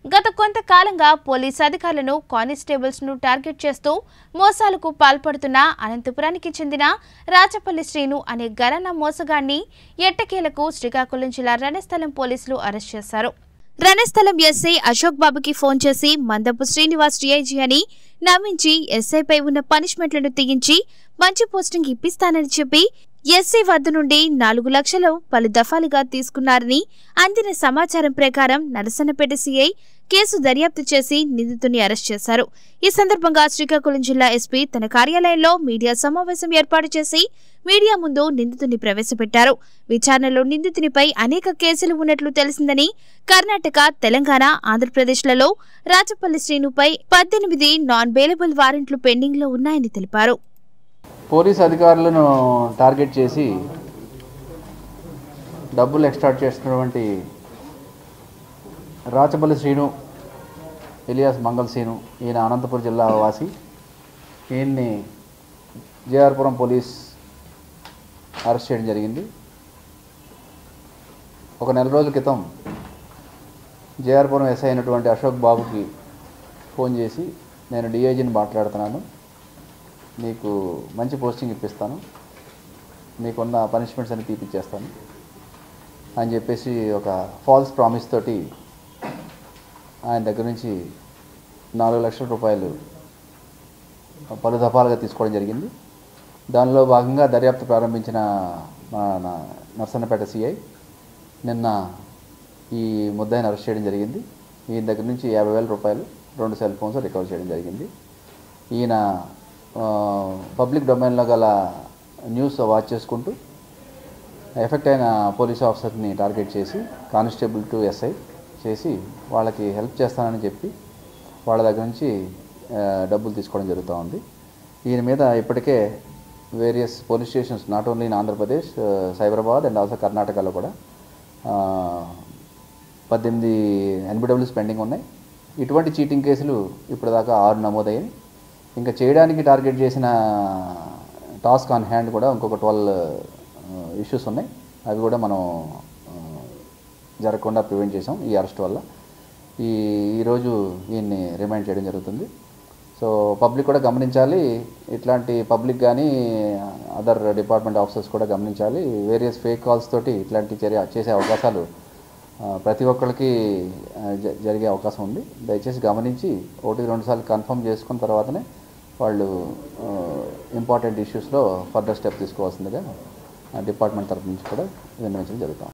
గత కొంతకాలంగా పోలీస్ అధికారులను కానిస్టేబుల్స్ ను టార్గెట్ చేస్తూ మోసాలకు పాల్పడుతున్న అనంతపురానికి చెందిన రాచపల్లి శ్రీను అనే గరణ మోసగాన్ని ఎట్టకేలకు శ్రీకాకుళం జిల్లా రణస్థలం పోలీసులు అరెస్ట్ చేశారు రణస్థలం ఎస్ఐ అశోక్ బాబుకి ఫోన్ చేసి మందపు శ్రీనివాస్ డిఐజీ అని నమ్మించి ఎస్ఐపై ఉన్న పనిష్మెంట్లను తెగించి మంచి పోస్టింగ్ ఇప్పిస్తానని చెప్పి ఎస్సీ వద్ద నుండి నాలుగు లక్షలు పలు దఫాలుగా తీసుకున్నారని అందిన సమాచారం ప్రకారం నరసన్నపేట సీఐ కేసు దర్యాప్తు చేసి నిందితుని అరెస్ట్ చేశారు ఈ సందర్భంగా శ్రీకాకుళం జిల్లా ఎస్పీ తన కార్యాలయంలో మీడియా సమావేశం ఏర్పాటు చేసి మీడియా ముందు నిందితుని ప్రవేశపెట్టారు విచారణలో నిందితునిపై అనేక కేసులు ఉన్నట్లు తెలిసిందని కర్ణాటక తెలంగాణ ఆంధ్రప్రదేశ్లలో రాచపల్లి శ్రీనుపై పద్దెనిమిది నాన్ బెయిలబుల్ వారెంట్లు పెండింగ్లో ఉన్నాయని తెలిపారు పోలీస్ అధికారులను టార్గెట్ చేసి డబ్బులు ఎక్స్ట్రాక్ట్ చేస్తున్నటువంటి రాచపల్లి శ్రీను ఎలియాస్ మంగళ శ్రీను ఈయన అనంతపురం జిల్లా వాసి ఈయన్ని జేఆర్పురం పోలీస్ అరెస్ట్ చేయడం జరిగింది ఒక నెల రోజుల క్రితం జేఆర్పురం ఎస్ఐ అయినటువంటి అశోక్ బాబుకి ఫోన్ చేసి నేను డిఐజీని మాట్లాడుతున్నాను నీకు మంచి పోస్టింగ్ ఇప్పిస్తాను నీకున్న పనిష్మెంట్స్ అన్ని తీపిచ్చేస్తాను అని చెప్పేసి ఒక ఫాల్స్ ప్రామిస్ తోటి ఆయన దగ్గర నుంచి నాలుగు లక్షల రూపాయలు పలు దఫాలుగా తీసుకోవడం జరిగింది దానిలో భాగంగా దర్యాప్తు ప్రారంభించిన మన నర్సన్నపేట సిఐ నిన్న ఈ ముద్దాయిని అరెస్ట్ చేయడం జరిగింది ఈయన దగ్గర నుంచి యాభై వేల రూపాయలు రెండు సెల్ ఫోన్స్ రికవర్ చేయడం జరిగింది ఈయన ఆ, పబ్లిక్ డొమైన్లో గల న్యూస్ వాచ్ చేసుకుంటూ ఎఫెక్ట్ అయిన పోలీస్ ఆఫీసర్ని టార్గెట్ చేసి కానిస్టేబుల్ టు ఎస్ఐ చేసి వాళ్ళకి హెల్ప్ చేస్తానని చెప్పి వాళ్ళ దగ్గర నుంచి ఆ, డబ్బులు తీసుకోవడం జరుగుతూ ఉంది ఈయన మీద ఇప్పటికే various police stations not only in Andhra Pradesh ఆ, సైబరాబాద్ అండ్ ఆల్సో కర్ణాటకలో కూడా ఆ, పద్దెనిమిది ఎన్బిడబ్ల్యూస్ పెండింగ్ ఉన్నాయి ఇటువంటి చీటింగ్ కేసులు ఇప్పటిదాకా ఆరు నమోదయ్యాయి ఇంకా చేయడానికి టార్గెట్ చేసిన టాస్క్ ఆన్ హ్యాండ్ కూడా ఇంకొక ట్వెల్వ్ ఇష్యూస్ ఉన్నాయి అవి కూడా మనం ఆ, జరగకుండా ప్రివెంట్ చేసాం ఈ అరెస్ట్ వల్ల ఈ ఈరోజు ఈయన్ని రిమైండ్ చేయడం జరుగుతుంది సో పబ్లిక్ కూడా గమనించాలి ఇట్లాంటి పబ్లిక్ కానీ అదర్ డిపార్ట్మెంట్ ఆఫీసర్స్ కూడా గమనించాలి వేరియస్ ఫేక్ కాల్స్ తోటి ఇట్లాంటి చర్య చేసే అవకాశాలు ఆ, ప్రతి ఒక్కరికి ఆ, జ- జరిగే అవకాశం ఉంది దయచేసి గమనించి ఒకటి రెండు సార్లు కన్ఫర్మ్ చేసుకున్న తర్వాతనే వాళ్ళు ఇంపార్టెంట్ ఇష్యూస్లో ఫర్దర్ స్టెప్ తీసుకోవాల్సిందిగా డిపార్ట్మెంట్ తరపు నుంచి కూడా విన్నవించడం జరుగుతాం